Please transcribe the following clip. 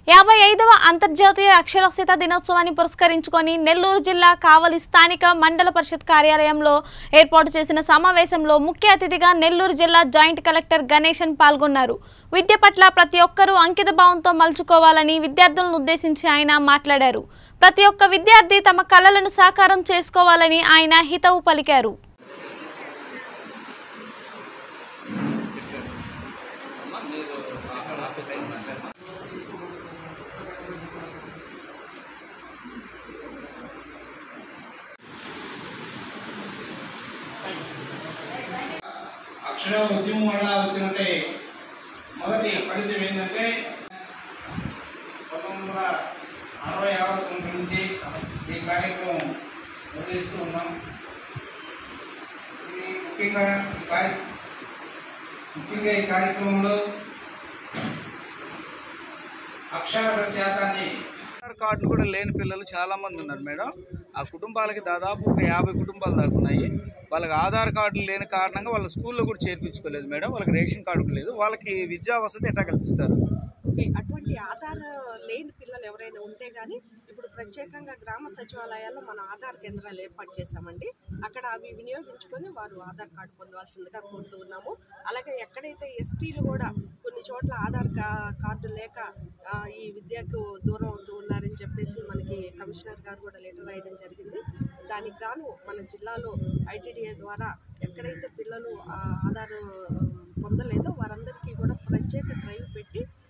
యాభై ఐదవ అంతర్జాతీయ అక్షరాస్యత దినోత్సవాన్ని పురస్కరించుకొని నెల్లూరు జిల్లా కావలి స్థానిక మండల పరిషత్ కార్యాలయంలో ఏర్పాటు చేసిన సమావేశంలో ముఖ్య అతిథిగా నెల్లూరు జిల్లా జాయింట్ కలెక్టర్ గణేశన్ పాల్గొన్నారు విద్య పట్ల ప్రతి ఒక్కరూ అంకిత భావంతో మలుచుకోవాలని విద్యార్థులను ఉద్దేశించి ఆయన మాట్లాడారు ప్రతి ఒక్క విద్యార్థి తమ కలలను సాకారం చేసుకోవాలని ఆయన హితవు పలికారు అక్షర ఉద్యమం వల్ల వచ్చినట్టే మొదటి ఫలితం ఏంటంటే పంతొమ్మిది వందల అరవై ఆరవ సంవత్సరం నుంచి ఈ కార్యక్రమం నిర్వహిస్తూ ఉన్నాం ఇది ముఖ్యంగా ఈ కార్య ముఖ్యంగా ఈ కార్యక్రమంలో అక్షరాస్యత శాతాన్ని ఆధార్ కార్డులు కూడా లేని పిల్లలు చాలా మంది ఉన్నారు మేడం ఆ కుటుంబాలకి దాదాపు ఒక యాభై కుటుంబాలు దాకా ఉన్నాయి వాళ్ళకి ఆధార్ కార్డులు లేని కారణంగా వాళ్ళ స్కూల్లో కూడా చేర్పించుకోలేదు మేడం వాళ్ళకి రేషన్ కార్డు కూడా లేదు వాళ్ళకి విద్యా వసతి ఎట్లా కల్పిస్తారు ఓకే అటువంటి ఆధార్ లేని పిల్లలు ఎవరైనా ఉంటే కానీ ఇప్పుడు ప్రత్యేకంగా గ్రామ సచివాలయాల్లో మన ఆధార్ కేంద్రాలు ఏర్పాటు చేశామండి అక్కడ అవి వినియోగించుకొని వారు ఆధార్ కార్డు పొందవలసిందిగా కోరుతూ ఉన్నాము అలాగే ఎక్కడైతే ఎస్టీలు కూడా కొన్ని చోట్ల ఆధార్ కా- కార్డు లేక ఆ, ఈ విద్యకు దూరం అవుతూ ఉన్నారని చెప్పేసి మనకి కమిషనర్ గారు కూడా లెటర్ రాయడం జరిగింది దానికి గాను మన జిల్లాలో ఐటీడీఏ ద్వారా ఎక్కడైతే పిల్లలు ఆ ఆధార్ పొందలేదో వారందరికీ కూడా ప్రత్యేక డ్రైవ్ పెట్టి